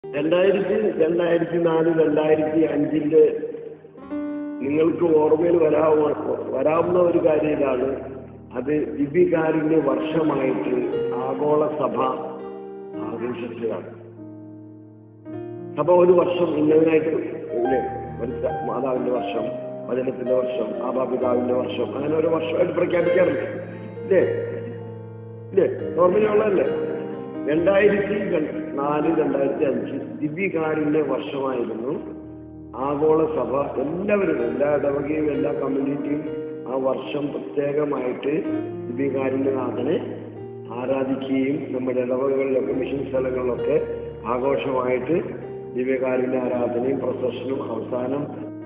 രണ്ടായിരത്തി രണ്ടായിരത്തി നാല് രണ്ടായിരത്തി അഞ്ചിന്റെ നിങ്ങൾക്ക് ഓർമ്മയിൽ വരാവുന്ന വരാവുന്ന ഒരു കാര്യം ഇതാണ് അത് ദിവ്യകാരുണ്യ വർഷമായിട്ട് ആഗോള സഭ ആഘോഷിച്ചതാണ് സഭ ഒരു വർഷം ഇന്നതിനായിട്ട് ഇല്ലേ ഒരു സ- മാതാവിന്റെ വർഷം വചനത്തിന്റെ വർഷം ആഭാപിതാവിന്റെ വർഷം അങ്ങനെ ഒരു വർഷമായിട്ട് പ്രഖ്യാപിക്കാറുണ്ട് ഇല്ലേ ഇല്ലേ ഓർമ്മയിലുള്ളതല്ലേ രണ്ടായിരത്തി ര- നാല് രണ്ടായിരത്തി അഞ്ച് ദിവ്യകാരുണ്യ വർഷമായിരുന്നു ആഗോള സഭ എല്ലാവരും എല്ലാ ഇടവകയും എല്ലാ കമ്മ്യൂണിറ്റിയും ആ വർഷം പ്രത്യേകമായിട്ട് ദിവ്യകാരുണ്യനാഥനെ ആരാധിക്കുകയും നമ്മുടെ ഇടവകകളിലൊക്കെ മിഷൻ സ്ഥലങ്ങളിലൊക്കെ ആഘോഷമായിട്ട് ദിവ്യകാരുണ്യ ആരാധനയും പ്രൊസഷനും അവസാനം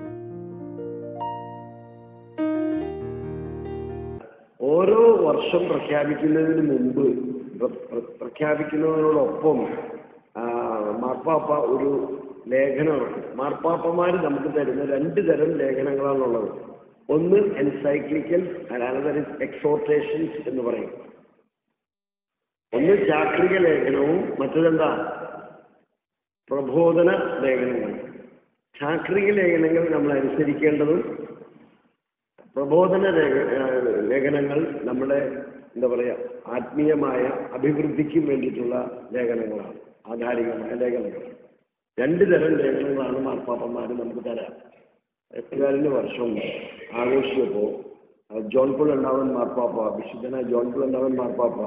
ഓരോ വർഷം പ്രഖ്യാപിക്കുന്നതിന് മുമ്പ് പ്ര- പ്ര- പ്രഖ്യാപിക്കുന്നതിനോടൊപ്പം ആ, മാർപ്പാപ്പ ഒരു ലേഖനം ഇറക്കും മാർപ്പാപ്പമാർ നമുക്ക് തരുന്ന രണ്ട് തരം ലേഖനങ്ങളാണുള്ളത് ഒന്ന് എൻസൈക്ലിക്കൽ അനദർ ഇസ് എക്സോർട്ടേഷൻസ് എന്ന് പറയും ഒന്ന് ചാക്രിക ലേഖനവും മറ്റതെന്താ പ്രബോധന ലേഖനങ്ങൾ ചാക്രിക ലേഖനങ്ങൾ നമ്മൾ അനുസരിക്കേണ്ടതും പ്രബോധന രേഖ ഏഹ് ലേഖനങ്ങൾ നമ്മുടെ എന്താ പറയുക ആത്മീയമായ അഭിവൃദ്ധിക്കും വേണ്ടിയിട്ടുള്ള ലേഖനങ്ങളാണ് ആധാരികമായ ലേഖനങ്ങൾ രണ്ട് തരം ലേഖനങ്ങളാണ് മാർപ്പാപ്പന്മാർ നമുക്ക് തരാം എട്ടുകാലിന് വർഷം ആഘോഷിച്ചപ്പോൾ ജോൺ പുൾ ഉണ്ടാവൻ മാർപ്പാപ്പ വിശുദ്ധനായ ജോൺ പുൾ ഉണ്ടാവൻ മാർപ്പാപ്പ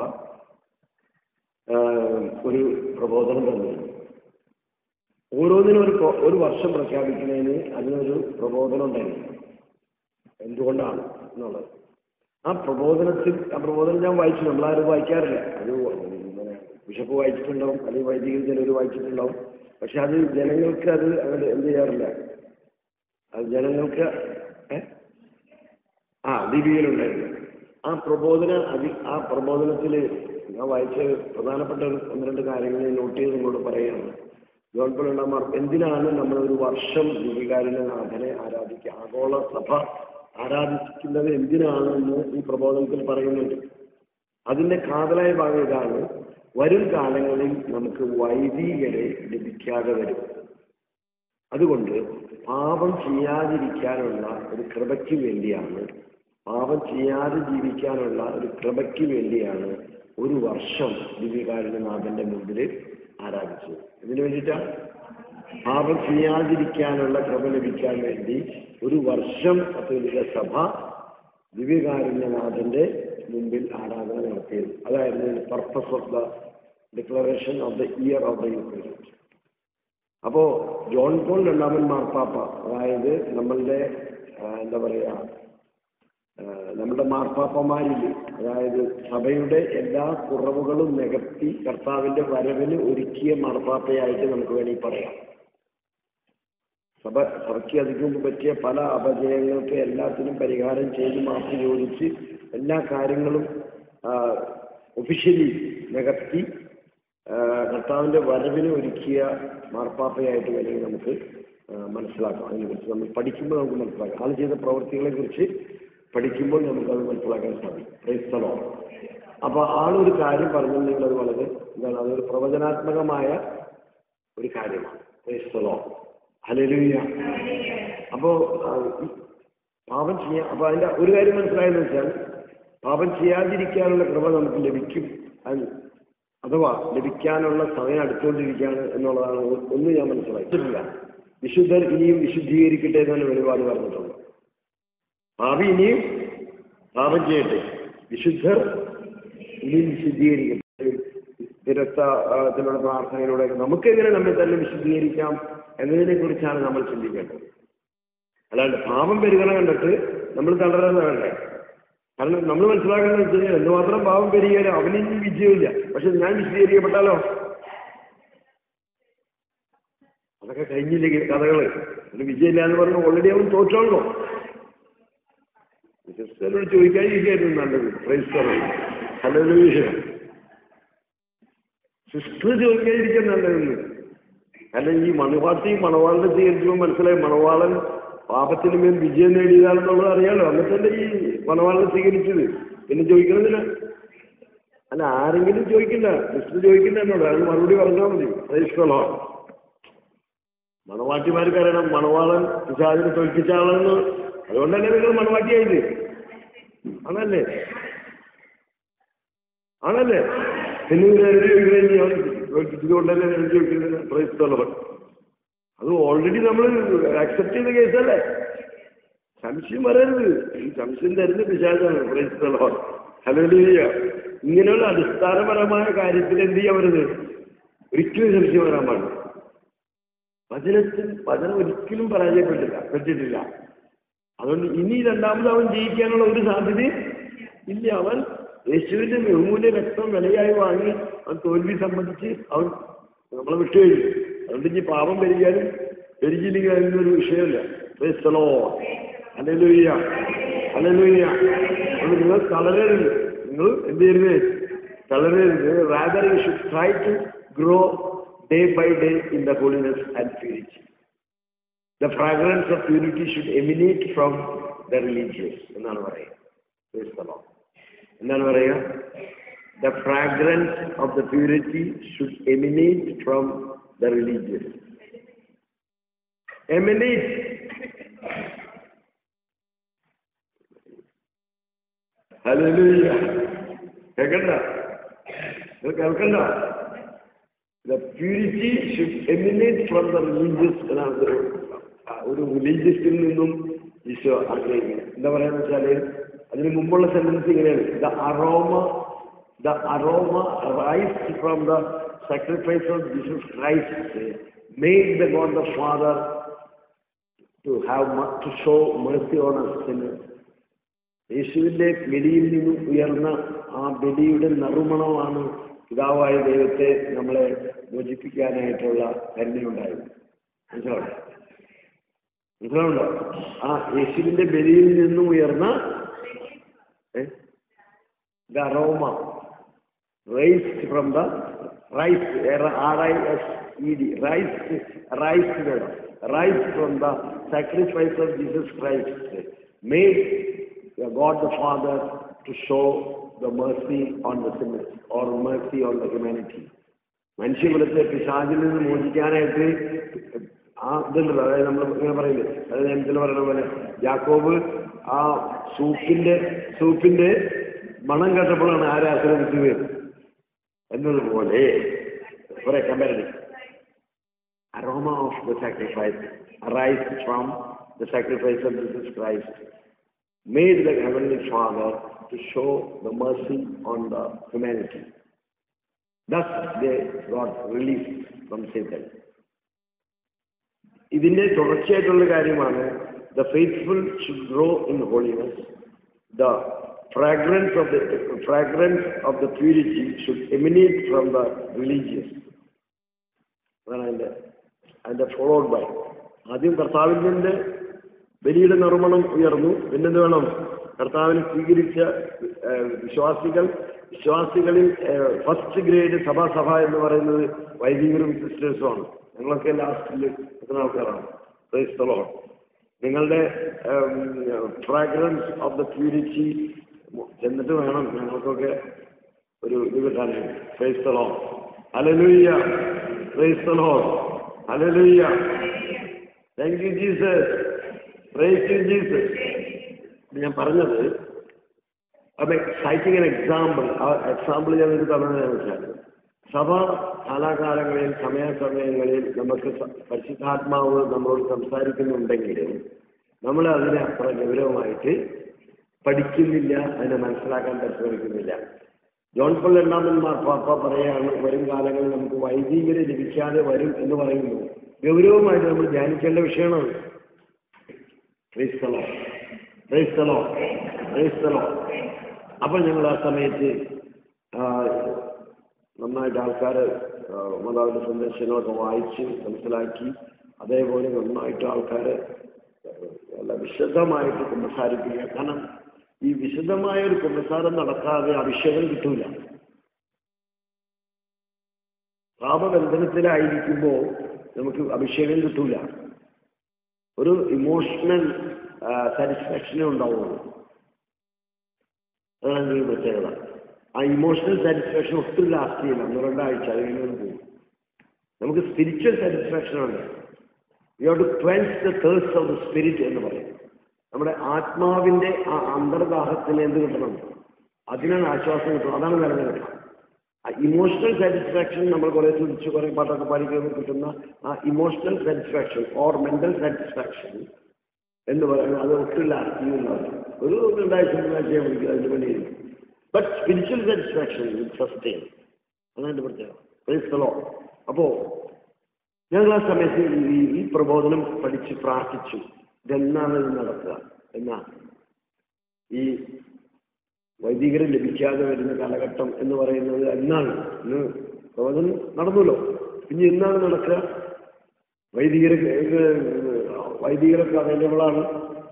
ഏഹ് ഒരു പ്രബോധനം തന്നു ഓരോന്നിനും ഒരു പ്രോ- ഒരു വർഷം പ്രഖ്യാപിക്കുന്നതിന് അതിനൊരു പ്രബോധനം ഉണ്ടായിരുന്നു എന്തുകൊണ്ടാണ് എന്നുള്ളത് ആ പ്രബോധനത്തിൽ ആ പ്രബോധനം ഞാൻ വായിച്ചു നമ്മളാരും വായിക്കാറില്ല അത് ഇങ്ങനെ ബിഷപ്പ് വായിച്ചിട്ടുണ്ടാവും അല്ലെങ്കിൽ വൈദികർ ചിലർ വായിച്ചിട്ടുണ്ടാവും പക്ഷെ അത് ജനങ്ങൾക്ക് അത് അങ്ങനെ എന്ത് ചെയ്യാറില്ല അത് ജനങ്ങൾക്ക് ഏ? ആ ലിപിയിലുണ്ടായിരുന്നു ആ പ്രബോധന അതി ആ പ്രബോധനത്തിൽ ഞാൻ വായിച്ച പ്രധാനപ്പെട്ട ഒരു ഒന്ന് രണ്ട് കാര്യങ്ങൾ ഞാൻ നോട്ട് ചെയ്ത് നിങ്ങളോട് പറയുകയാണ് ജോൺ പിള്ളമാർ എന്തിനാണ് നമ്മൾ ഒരു വർഷം ദീപികാരിലെ നാഥനെ ആരാധിക്കുക ആഗോള സഭ ആരാധിക്കുന്നത് എന്തിനാണെന്ന് ഈ പ്രബോധനത്തിൽ പറയുന്നുണ്ട് അതിന്റെ കാതലായ ഭാഗം ഇതാണ് വരും കാലങ്ങളിൽ നമുക്ക് വൈദികരെ ലഭിക്കാതെ വരും അതുകൊണ്ട് പാപം ചെയ്യാതിരിക്കാനുള്ള ഒരു കൃപയ്ക്ക് വേണ്ടിയാണ് പാപം ചെയ്യാതെ ജീവിക്കാനുള്ള ഒരു കൃപയ്ക്ക് വേണ്ടിയാണ് ഒരു വർഷം ദിവ്യകാരുണ്യനാഥന്റെ മുമ്പിൽ ആരാധിച്ചത് ഇതിനു വേണ്ടിയിട്ടാണ് പാപം ചെയ്യാതിരിക്കാനുള്ള കൃപ ലഭിക്കാൻ വേണ്ടി ഒരു വർഷം കത്തോലിക്ക സഭ ദിവ്യകാരുണ്യനാഥന്റെ മുമ്പിൽ ആരാധന നടത്തിയത് അതായിരുന്നു purpose of the declaration of the year of the Eucharist അപ്പോ ജോൺ പോൾ രണ്ടാമൻ മാർപ്പാപ്പ അതായത് നമ്മളുടെ ആ, എന്താ പറയാ ആ, നമ്മുടെ മാർപ്പാപ്പമാരിൽ അതായത് സഭയുടെ എല്ലാ കുറവുകളും നികത്തി കർത്താവിന്റെ വരവിന് ഒരുക്കിയ മാർപ്പാപ്പയായിട്ട് നമുക്ക് വേണമെങ്കിൽ പറയാം സഭ സഭയ്ക്ക് അധികം പറ്റിയ പല അപജയങ്ങൾക്ക് എല്ലാത്തിനും പരിഹാരം ചെയ്ത് മാറ്റി ചോദിച്ച് എല്ലാ കാര്യങ്ങളും ഒഫീഷ്യലി നികത്തി ആ, കർത്താവിന്റെ വരവിന് ഒരുക്കിയ മാർപ്പാപ്പയായിട്ട് വേണമെങ്കിൽ നമുക്ക് ആ, മനസ്സിലാക്കാം അതിനെക്കുറിച്ച് നമ്മൾ പഠിക്കുമ്പോൾ നമുക്ക് മനസ്സിലാക്കാം ആൾ ചെയ്ത പ്രവൃത്തികളെ കുറിച്ച് പഠിക്കുമ്പോൾ നമുക്കത് മനസ്സിലാക്കാൻ സാധിക്കും ക്രൈസ്തലോ അപ്പൊ ആളൊരു കാര്യം പറഞ്ഞിട്ടുണ്ടെങ്കിൽ അത് വളരെ എന്താണ് അതൊരു പ്രവചനാത്മകമായ ഒരു കാര്യമാണ് ക്രൈസ്തലോ ഹലലുയ അപ്പോ ആ, ഈ പാപം ചെയ്യാൻ അപ്പൊ അതിന്റെ ഒരു കാര്യം മനസ്സിലായെന്ന് വെച്ചാൽ പാപം ചെയ്യാതിരിക്കാനുള്ള കൃപ നമുക്ക് ലഭിക്കും അത് അഥവാ ലഭിക്കാനുള്ള സമയം അടുത്തുകൊണ്ടിരിക്കുകയാണ് എന്നുള്ളതാണ് ഒ- ഒന്ന് ഞാൻ മനസ്സിലാക്കിയിട്ടില്ല വിശുദ്ധർ ഇനിയും വിശുദ്ധീകരിക്കട്ടെ എന്നാണ് വെളിപാട് പറഞ്ഞിട്ടുള്ളത് പാപി ഇനിയും പാപം ചെയ്യട്ടെ വിശുദ്ധർ ഇനിയും വിശുദ്ധീകരിക്കട്ടെ സ്ഥിരത്തിലുള്ള പ്രാർത്ഥനയിലൂടെ നമുക്ക് എങ്ങനെ നമ്മെ തന്നെ വിശുദ്ധീകരിക്കാം എന്നതിനെ കുറിച്ചാണ് നമ്മൾ ചിന്തിക്കേണ്ടത് അല്ലാണ്ട് പാപം പെരുകണ കണ്ടിട്ട് നമ്മൾ തളരുന്ന വേണ്ടേ കാരണം നമ്മൾ മനസ്സിലാക്കുന്നത് വെച്ച് കഴിഞ്ഞാൽ എന്തുമാത്രം പാപം പെരുകിയാലും അവനിനി വിജയമില്ല പക്ഷെ ഞാൻ വിശദീകരിക്കപ്പെട്ടാലോ അതൊക്കെ കഴിഞ്ഞില്ലേ കഥകള് ഒരു വിജയമില്ല എന്ന് പറഞ്ഞാൽ ഓൾറെഡി അവൻ തോറ്റാണല്ലോ സിസ്റ്ററിനോട് ചോദിക്കാതിരിക്കായിരുന്നു നല്ലത് ക്രൈസ്തവ ഹലോ സിസ്റ്റർ ചോദിക്കാതിരിക്കാൻ നല്ലതെന്ന് അല്ല ഈ മണവാട്ടി മണവാളനെ സ്വീകരിച്ചപ്പോൾ മനസ്സിലായി മണവാളൻ പാപത്തിന് മേൽ വിജയം നേടിയതാണെന്നുള്ളത് അറിയാലോ എന്നിട്ടല്ലേ ഈ മണവാളനെ സ്വീകരിച്ചത് പിന്നെ ചോദിക്കണമെന്നില്ല അല്ല ആരെങ്കിലും ചോദിക്കണ്ട സിസ്റ്റർ ചോദിക്കണ്ട എന്നോട് അത് മറുപടി പറഞ്ഞാൽ മതി പ്രൈസ്തലോ മണവാട്ടിമാർക്ക് അറിയണം മണവാളൻ പിശാചിനെ തോൽപ്പിച്ച ആളെന്ന് അതുകൊണ്ടല്ലേ നിങ്ങൾ മണവാട്ടിയായത് ആണല്ലേ ആണല്ലേ പിന്നെ നിങ്ങൾ എഴുതി വെക്കുന്നത് ഞാൻ തോൽപ്പിച്ചതുകൊണ്ടല്ലേ എഴുതി വെക്കുന്നത് പ്രയത്നമുള്ളവർ അത് ഓൾറെഡി നമ്മൾ അക്സെപ്റ്റ് ചെയ്ത കേസല്ലേ സംശയം വരരുത് ഈ സംശയം തരുന്ന പിശാചാണ് പ്രയത്നമുള്ളവർ ഹലോ ഇങ്ങനെയുള്ള അടിസ്ഥാനപരമായ കാര്യത്തിൽ എന്ത് ചെയ്യാൻ വരുന്നത് ഒരിക്കലും സംശയം വരാൻ പാടില്ല വചനത്തിൽ വചനം ഒരിക്കലും പരാജയപ്പെട്ടില്ല പെട്ടിട്ടില്ല അതുകൊണ്ട് ഇനി രണ്ടാമത് അവൻ ജയിക്കാനുള്ള ഒരു സാധ്യതയും ഇല്ല അവൻ യേശുവിന്റെ ബഹുമൂല്യ രക്തം വിലയായി വാങ്ങി അവൻ തോൽവി സംബന്ധിച്ച് അവൻ നമ്മളെ വിട്ടുകഴിഞ്ഞു അതുകൊണ്ട് ഇനി പാപം വരികയാലും വരികില്ലെങ്കിൽ അതിനൊരു വിഷയമല്ല ക്രൈസ്തലോ അലലുയ്യ അലലുയ്യ അതുകൊണ്ട് നിങ്ങൾ തളരരുത് നിങ്ങൾ എന്ത് ചെയ്യരുത് തളരരുത് rather you should try to grow day by day in the holiness and purity the fragrance of purity should emanate from the religious എന്നാണ് പറയുക Praise the Lord. എന്താണ് പറയുക the fragrance of the purity should emanate from the religious emanate hallelujah കേൾക്കണ്ട നിങ്ങൾ കേൾക്കണ്ട the purity should emanate from the religious എന്നാണ് ഒരു ആ, ഒരു റിലീജിയസിൽ നിന്നും ഈശോ ആഗ്രഹിക്കുന്നത് എന്താ പറയാന്ന് വെച്ചാല് അതിന് മുമ്പുള്ള സെന്റൻസ് ഇങ്ങനെയാണ് the aroma the aroma rise from the sacrifice of Jesus Christ made the God the Father to have to show mercy on us sinners യേശുവിന്റെ ബലിയിൽ നിന്നും ഉയർന്ന ആ ബലിയുടെ നറുമണമാണ് പിതാവായ ദൈവത്തെ നമ്മളെ മോചിപ്പിക്കാനായിട്ടുള്ള കരുണയുണ്ടായത് മനസ്സിലാവും മനസ്സിലാവുണ്ടോ ആ യേശുവിന്റെ ബലിയിൽ നിന്നും ഉയർന്ന the aroma rise from the rise R I S E D rise rise വേണം rise from the sacrifice of Jesus Christ made God the Father to show the mercy on the sinners or mercy on the humanity. മനുഷ്യകുലത്തെ പിശാചിൽ നിന്ന് മോചിക്കാനായിട്ട് ആ ഇതുണ്ടല്ലോ അതായത് നമ്മൾ ഇങ്ങനെ പറയില്ലേ അതായത് ഞാൻ ഇതിൽ പറയുന്ന പോലെ യാക്കോബ് ആ സൂപ്പിന്റെ സൂപ്പിന്റെ മണം കേട്ടപ്പോഴാണ് ആരെ ആശ്രമിച്ചത് എന്നതുപോലെ കുറെ comparative aroma of the sacrifice arises from the sacrifice of Jesus Christ, made the Heavenly Father to show the mercy on the humanity. Thus they got relief from Satan. ഇതിന്റെ തുടർച്ചയായിട്ടുള്ള കാര്യമാണ് the faithful should grow in holiness the fragrance of the fragrance of the purity should emanate from the religious അതാണ് അതിന്റെ അതിന്റെ followed by ആദ്യം കർത്താവിൻ്റെ ബലിയുടെ നറുമണം ഉയർന്നു പിന്നെന്ത് വേണം കർത്താവിനെ സ്വീകരിച്ച ഏഹ്, വിശ്വാസികൾ വിശ്വാസികളിൽ ഫസ്റ്റ് ഗ്രേഡ് സഭാ സഭ എന്ന് പറയുന്നത് വൈദികരും സിസ്റ്റേഴ്സുമാണ് ഞങ്ങളൊക്കെ ലാസ്റ്റിൽ എത്ര ആൾക്കാരാണ് Praise the Lord. നിങ്ങളുടെ ഫ്രാഗ്രൻസ് ഓഫ് ദ പ്യൂരിറ്റി ചെന്നിട്ട് വേണം ഞങ്ങൾക്കൊക്കെ ഒരു ഇത് കിട്ടാനായിട്ട് Praise the Lord. Hallelujah. Praise the Lord. Hallelujah. Thank you, Jesus. Praise you, Jesus. ഇത് ഞാൻ പറഞ്ഞത് അത് സൈറ്റിംഗ് എൻ എക്സാമ്പിൾ ആ എക്സാമ്പിൾ ഞാൻ ഇത് പറഞ്ഞതെന്ന് വെച്ചാൽ സഭ കാലാകാലങ്ങളിൽ സമയാസമയങ്ങളിൽ നമുക്ക് സ- പരിശുദ്ധാത്മാവ് നമ്മളോട് സംസാരിക്കുന്നുണ്ടെങ്കിൽ നമ്മൾ അതിനെ അത്ര ഗൗരവമായിട്ട് പഠിക്കുന്നില്ല അതിനെ മനസ്സിലാക്കാൻ പരിശ്രമിക്കുന്നില്ല ജോൺ പോൾ രണ്ടാമൻ മാർപ്പാപ്പ പറയാണ് വരും കാലങ്ങളിൽ നമുക്ക് വൈദികരെ ലഭിക്കാതെ വരും എന്ന് പറയുന്നു ഗൗരവമായിട്ട് നമ്മൾ ധ്യാനിക്കേണ്ട വിഷയമാണ് ക്രൈസ്തലോ ക്രൈസ്തലോ ക്രൈസ്തലോ അപ്പോൾ ഞങ്ങൾ ആ സമയത്ത് ആ, നന്നായിട്ട് ആൾക്കാർ മാതാവിൻ്റെ സന്ദർശനമൊക്കെ വായിച്ച് മനസ്സിലാക്കി അതേപോലെ നന്നായിട്ട് ആൾക്കാർ നല്ല വിശദമായിട്ട് കുമ്പസാരിപ്പിക്കുക കാരണം ഈ വിശദമായ ഒരു കുമ്പസാരം നടക്കാതെ അഭിഷേകം കിട്ടൂല പാപബന്ധനത്തിലായിരിക്കുമ്പോൾ നമുക്ക് അഭിഷേകം കിട്ടൂല ഒരു ഇമോഷണൽ സാറ്റിസ്ഫാക്ഷനേ ഉണ്ടാവുള്ളൂ അതാണ് ഇതിന്റെ പ്രത്യേകത ആ ഇമോഷണൽ സാറ്റിസ്ഫാക്ഷൻ ഒട്ടും ലാസ്റ്റ് ചെയ്യില്ല ഒന്ന് രണ്ടാഴ്ച അത് കഴിഞ്ഞ് പോകും നമുക്ക് സ്പിരിച്വൽ സാറ്റിസ്ഫാക്ഷൻ ഉണ്ട് you have to quench the thirst of the spirit എന്ന് പറയും നമ്മുടെ ആത്മാവിന്റെ ആ അന്തർദാഹത്തിന് എന്ത് കിട്ടണം അതിനാണ് ആശ്വാസം കിട്ടുന്നത് അതാണ് നിലനിൽക്കുക ആ ഇമോഷണൽ സാറ്റിസ്ഫാക്ഷൻ നമ്മൾ കുറേ തുടിച്ച് കുറേ പാട്ടൊക്കെ പാടി കഴിയുമ്പോൾ കിട്ടുന്ന ആ emotional satisfaction or mental satisfaction എന്ന് പറയുന്നത് അത് ഒട്ടും ലാസ്റ്റിംഗ് ഉണ്ടാവില്ല ഒരു രണ്ടാഴ്ച മൂന്നാഴ്ച വിളിക്കുക അതിന് വേണ്ടി ബട്ട് സ്പിരിച്വൽ സാറ്റിസ്ഫാക്ഷൻ സസ്റ്റെയിൻ അതാണ് എൻ്റെ പ്രത്യേകത പ്രൈസ്തലോ അപ്പോൾ ഞങ്ങൾ ആ സമയത്ത് ഈ ഈ പ്രബോധനം പഠിച്ച് പ്രാർത്ഥിച്ചു ഇതെന്നാണ് ഇത് നടക്കുക എന്നാ ഈ വൈദികരെ ലഭിക്കാതെ വരുന്ന കാലഘട്ടം എന്ന് പറയുന്നത് എന്നാണ് ഇന്ന് പ്രബോധനം നടന്നല്ലോ ഇനി എന്നാണ് നടക്കുക വൈദികരെ വൈദികരൊക്കെ അവൈലബിൾ ആണ്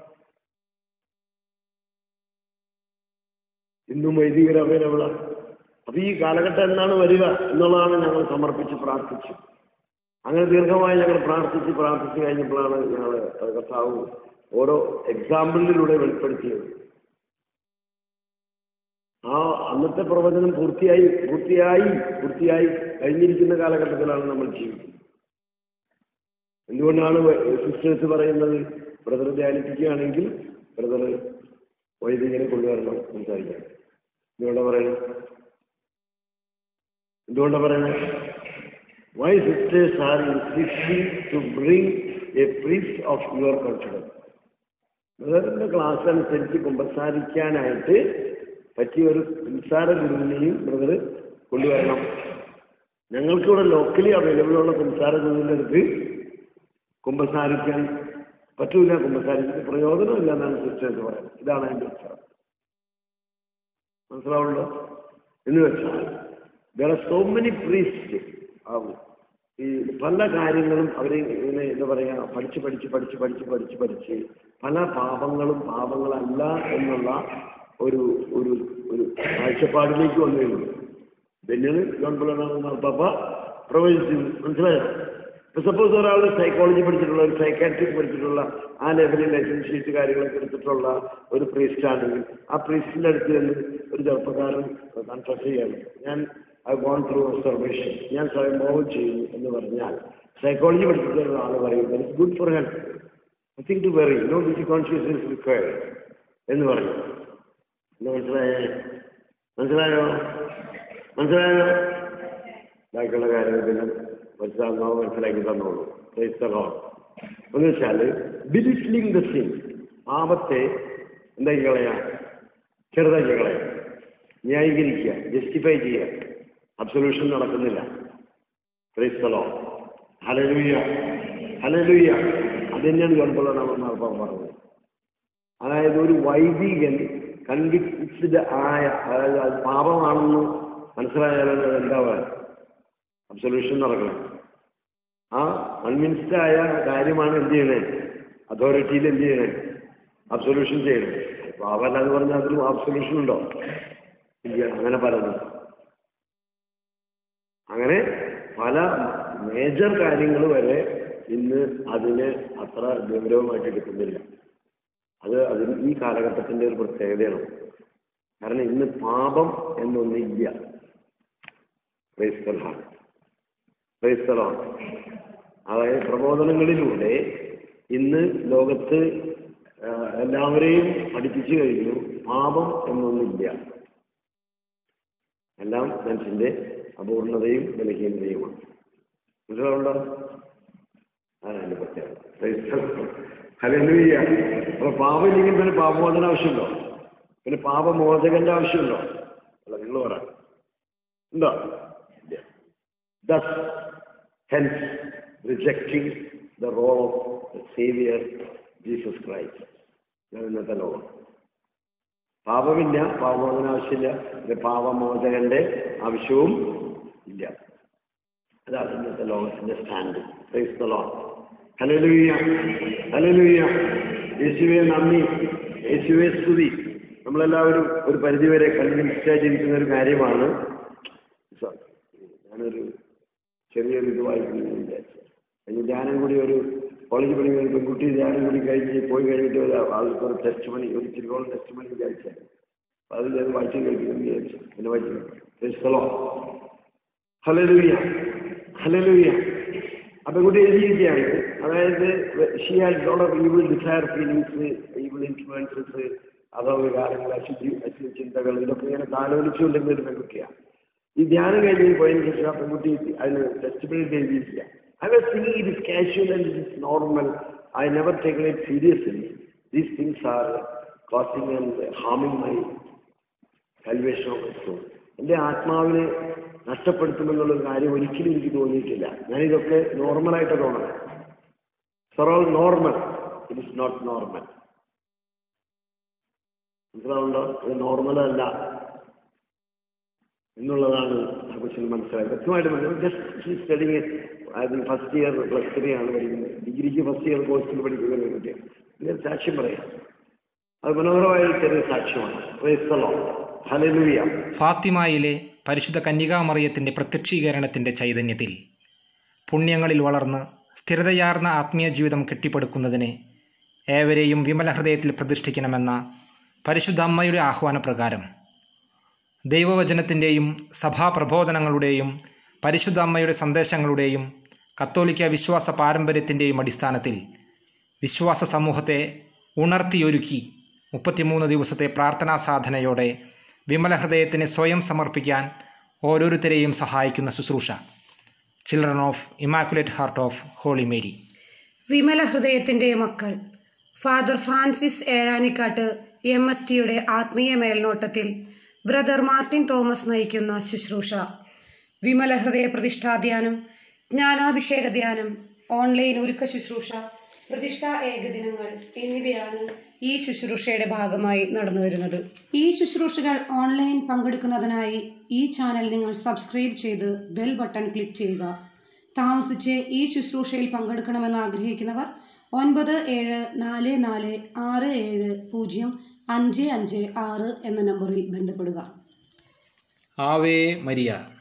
ഇന്നും വൈദികർ അവൈലബിൾ ആണ് അപ്പൊ ഈ കാലഘട്ടം എന്നാണ് വരിക എന്നുള്ളതാണ് ഞങ്ങൾ സമർപ്പിച്ച് പ്രാർത്ഥിച്ചു അങ്ങനെ ദീർഘമായി ഞങ്ങൾ പ്രാർത്ഥിച്ച് പ്രാർത്ഥിച്ച് കഴിഞ്ഞപ്പോഴാണ് ഞങ്ങൾ കർത്താവ് ഓരോ എക്സാമ്പിളിലൂടെ വെളിപ്പെടുത്തിയത് ആ അന്നത്തെ പ്രവചനം പൂർത്തിയായി പൂർത്തിയായി പൂർത്തിയായി കഴിഞ്ഞിരിക്കുന്ന കാലഘട്ടത്തിലാണ് നമ്മൾ ജീവിക്കുന്നത് എന്തുകൊണ്ടാണ് സിസ്റ്റേഴ്സ് പറയുന്നത് ബ്രദർ ധ്യാനിപ്പിക്കുകയാണെങ്കിൽ ബ്രദർ വൈദികനെ കൊണ്ടുവരണം സംസാരിക്കാൻ എന്തുകൊണ്ടാണ് പറയുന്നത് എന്തുകൊണ്ടാണ് പറയുന്നത് why sisters are insisting to bring a priest of your confidence ബ്രദറിന്റെ ക്ലാസ് അനുസരിച്ച് കുമ്പസാരിക്കാനായിട്ട് പറ്റിയ ഒരു നിസ്സാര ഗുരുവിനെയും ബ്രദർ കൊണ്ടുവരണം ഞങ്ങൾക്കിവിടെ ലോക്കലി അവൈലബിൾ ഉള്ള കുംസാര ഗുരുവിൻ്റെ അടുത്ത് കുമ്പസാരിക്കാൻ പറ്റൂല കുമ്പസാരിച്ചിട്ട് പ്രയോജനമില്ല എന്നാണ് സിസ്റ്റേഴ്സ് പറയുന്നത് ഇതാണ് അതിൻ്റെ ഉത്തരം മനസ്സിലാവുള്ളൂ എന്ന് വെച്ചാൽ there are so many priest ആവും ഈ പല കാര്യങ്ങളും അവർ ഇങ്ങനെ എന്താ പറയുക പഠിച്ച് പഠിച്ച് പഠിച്ച് പഠിച്ച് പഠിച്ച് പഠിച്ച് പല പാപങ്ങളും പാപങ്ങളല്ല എന്നുള്ള ഒരു ഒരു ഒരു കാഴ്ചപ്പാടിലേക്ക് വന്നു കഴിഞ്ഞു പിന്നീട് ജോൺ പിള്ളേർപ്പാപ്പ പ്രവചിച്ചു മനസ്സിലായോ ഇപ്പൊ സപ്പോസ് ഒരാൾ സൈക്കോളജി പഠിച്ചിട്ടുള്ള ഒരു സൈക്കാട്രിക് പഠിച്ചിട്ടുള്ള ആ ലെവലിൽ ലൈസൻസ് ഷീറ്റ് കാര്യങ്ങളൊക്കെ എടുത്തിട്ടുള്ള ഒരു പ്രീസ്റ്റ് ആണെങ്കിൽ ആ പ്രീസ്റ്റിന്റെ അടുത്ത് നിന്ന് ഒരു ചെറുപ്പക്കാരൻ കൺഫസ് ചെയ്യാണ് ഞാൻ ഐ ഗോൺ ത്രൂ ഒബ്സർവേഷൻ ഞാൻ സ്വയംഭോഗം ചെയ്യുന്നു എന്ന് പറഞ്ഞാൽ സൈക്കോളജി പഠിച്ചിട്ടുള്ള ഒരാൾ പറയും it's good for health nothing to worry no ഡിജി കോൺഷ്യസ് ഇസ് റിക്വയർഡ് എന്ന് പറഞ്ഞു എന്താ മനസ്സിലായേ മനസ്സിലായോ മനസ്സിലായോ ബാക്കിയുള്ള കാര്യങ്ങൾ മനസ്സിലാകുന്നോ മനസ്സിലാക്കി തന്നോളൂ ക്രൈസ്തലോ എന്ന് വെച്ചാൽ ബിലിസ്ലിംഗ് ദ സിൻ പാപത്തെ എന്താക്കി കളയാ ചെറുതാക്കി കളയാ ന്യായീകരിക്കുക ജസ്റ്റിഫൈ ചെയ്യുക അബ്സൊല്യൂഷൻ നടക്കുന്നില്ല ക്രൈസ്തലോ ഹലലുയ്യ ഹലലുയ്യ അത് തന്നെയാണ് ഗൺപുള്ളതാണ് പറഞ്ഞത് അതായത് ഒരു വൈദികൻ കൺവിക്സ്ഡ് ആയ അതായത് അത് പാപമാണെന്ന് മനസ്സിലായാലും അത് എന്താവുക അബ്സൊല്യൂഷൻ നടക്കണം ആ കൺവിൻസ്ഡ് ആയ കാര്യമാണ് എന്ത് ചെയ്യണേ അതോറിറ്റിയിൽ എന്ത് ചെയ്യണേ അബ്സൊല്യൂഷൻ ചെയ്യണേ പാപമല്ല എന്ന് പറഞ്ഞാൽ അതിന് അബ്സൊല്യൂഷൻ ഉണ്ടോ ഇല്ല അങ്ങനെ പലതും അങ്ങനെ പല മേജർ കാര്യങ്ങൾ വരെ ഇന്ന് അതിനെ അത്ര ഗൗരവമായിട്ട് എടുക്കുന്നില്ല അത് അതിന് ഈ കാലഘട്ടത്തിന്റെ ഒരു പ്രത്യേകതയാണ് കാരണം ഇന്ന് പാപം എന്നൊന്നില്ല ക്രൈസ്തലാണ് ക്രൈസ്തലാണ് അതായത് പ്രബോധനങ്ങളിലൂടെ ഇന്ന് ലോകത്ത് ആ, എല്ലാവരെയും പഠിപ്പിച്ചു കഴിഞ്ഞു പാപം എന്നൊന്നില്ല എല്ലാം മനുഷ്യന്റെ അപൂർണതയും ബലഹീനതയുമാണ് മനസ്സിലാവുണ്ടോ അതാണ് അതിന്റെ പ്രത്യേകത ഹലലുയ്യ അപ്പൊ പാപം ഇല്ലെങ്കിൽ പിന്നെ പാപമോചന ആവശ്യമുണ്ടോ പിന്നെ പാപമോചകന്റെ ആവശ്യമുണ്ടോ അല്ല നിങ്ങൾ പറ ഉണ്ടോ thus hence rejecting the role of the saviour Jesus Christ ഇന്നത്തെ ലോകം പാപമില്ല പാപമോചന ആവശ്യമില്ല പിന്നെ പാപമോചകന്റെ ആവശ്യവും ഇല്ല അതാണ് ഇന്നത്തെ ലോകത്തിന്റെ stand praise the Lord hallelujah hallelujah യേശുവെ നന്ദി യേശുവെ സ്തുതി നമ്മളെല്ലാവരും ഒരു പരിധിവരെ കൺവിൻസ്ഡ് ആയിട്ടിരിക്കുന്ന ഒരു കാര്യമാണ് സോറി ഞാനൊരു ചെറിയൊരു ഇത് വായിക്കുന്നു വിചാരിച്ചു അതിന് ധ്യാനം കൂടി ഒരു കോളേജ് പഠിക്കുന്ന ഒരു പെൺകുട്ടി ധ്യാനം കൂടി കഴിഞ്ഞ് പോയി കഴിഞ്ഞിട്ട് ഒരു ആൾക്ക് ഒരു ടെസ്റ്റ് മണി ഒരു തിരുവോളം ടെസ്റ്റ് മണി വിചാരിച്ചാൽ അപ്പോൾ അത് ഞാൻ വായിച്ചു കേൾക്കുന്നു വിചാരിച്ചു പിന്നെ വായിച്ചു സ്ഥലോ ഹലലുയ്യ ഹലലുയ്യ ആ പെൺകുട്ടി എഴുതിയിരിക്കുകയാണ് അതായത് she had lot of evil desire feelings evil influences അതോ വികാരങ്ങൾ അശുദ്ധി അശുദ്ധ ചിന്തകൾ ഇതൊക്കെ ഇങ്ങനെ താലോലിച്ചുകൊണ്ടിരുന്ന ഒരു പെൺകുട്ടിയാണ് ഈ ധ്യാനം കഴിഞ്ഞ് പോയതിനു ശേഷം ആ പെൺകുട്ടി അതിന് ടെസ്റ്റിബിലിറ്റി എഴുതിയിട്ടില്ല I was thinking it is casual and it is normal I never taken it seriously these things are causing and ഹാമിങ് മൈ കൽവേഷൻ ഓഫ് സോൾ എൻ്റെ ആത്മാവിനെ നഷ്ടപ്പെടുത്തുമെന്നുള്ളൊരു കാര്യം ഒരിക്കലും എനിക്ക് തോന്നിയിട്ടില്ല ഞാനിതൊക്കെ നോർമലായിട്ട് തോന്നണം sir all normal it is not normal മനസ്സിലാവുണ്ടോ ഇത് നോർമൽ അല്ല എന്നുള്ളതാണ് ആ കൊച്ചിന് മനസ്സിലായത് വ്യക്തമായിട്ട് മനസ്സിലായി ജസ്റ്റ് സ്റ്റഡിങ് അത് ഫസ്റ്റ് ഇയർ പ്ലസ് ത്രീ ആണ് പഠിക്കുന്നത് ഡിഗ്രിക്ക് ഫസ്റ്റ് ഇയർ കോഴ്സിൽ പഠിക്കുന്ന ഒരു കുട്ടിയാണ് ഇതിന് സാക്ഷ്യം പറയാം അത് മനോഹരമായ ഒരു ചെറിയ സാക്ഷ്യമാണ് ക്രൈസ്തലോ ഹലലൂയ ഫാത്തിമായിലെ പരിശുദ്ധ കന്യകാമറിയത്തിൻ്റെ പ്രത്യക്ഷീകരണത്തിൻ്റെ ചൈതന്യത്തിൽ പുണ്യങ്ങളിൽ വളർന്ന് സ്ഥിരതയാർന്ന ആത്മീയ ജീവിതം കെട്ടിപ്പടുക്കുന്നതിന് ഏവരെയും വിമല ഹൃദയത്തിൽ പ്രതിഷ്ഠിക്കണമെന്ന പരിശുദ്ധ അമ്മയുടെ ആഹ്വാനപ്രകാരം ദൈവവചനത്തിൻ്റെയും സഭാപ്രബോധനങ്ങളുടെയും പരിശുദ്ധ അമ്മയുടെ സന്ദേശങ്ങളുടെയും കത്തോലിക്ക വിശ്വാസ പാരമ്പര്യത്തിൻ്റെയും അടിസ്ഥാനത്തിൽ വിശ്വാസ സമൂഹത്തെ ഉണർത്തിയൊരുക്കി മുപ്പത്തിമൂന്ന് ദിവസത്തെ പ്രാർത്ഥനാ സാധനയോടെ വിമല ഹൃദയത്തിന് സ്വയം സമർപ്പിക്കാൻ ഓരോരുത്തരെയും സഹായിക്കുന്ന ശുശ്രൂഷ children of immaculate heart of holy Mary വിമല ഹൃദയത്തിൻ്റെ മക്കൾ father Francis Ezhanikkatt M S ടിയുടെ ആത്മീയ മേൽനോട്ടത്തിൽ ബ്രദർ മാർട്ടിൻ തോമസ് നയിക്കുന്ന ശുശ്രൂഷ വിമല ഹൃദയ പ്രതിഷ്ഠാധ്യാനം ജ്ഞാനാഭിഷേക ധ്യാനം ഓൺലൈൻ ഒരുക്ക ശുശ്രൂഷ പ്രതിഷ്ഠാ ഏകദിനങ്ങൾ എന്നിവയാണ് ഈ ശുശ്രൂഷയുടെ ഭാഗമായി നടന്നു വരുന്നത് ഈ ശുശ്രൂഷകൾ ഓൺലൈൻ പങ്കെടുക്കുന്നതിനായി ഈ ചാനൽ നിങ്ങൾ സബ്സ്ക്രൈബ് ചെയ്ത് ബെൽ ബട്ടൺ ക്ലിക്ക് ചെയ്യുക താമസിച്ച് ഈ ശുശ്രൂഷയിൽ പങ്കെടുക്കണമെന്ന് ആഗ്രഹിക്കുന്നവർ ഒൻപത് ഏഴ് നാല് നാല് ആറ് ഏഴ് പൂജ്യം അഞ്ച് അഞ്ച് ആറ് എന്ന നമ്പറിൽ ബന്ധപ്പെടുക ആവേ മരിയ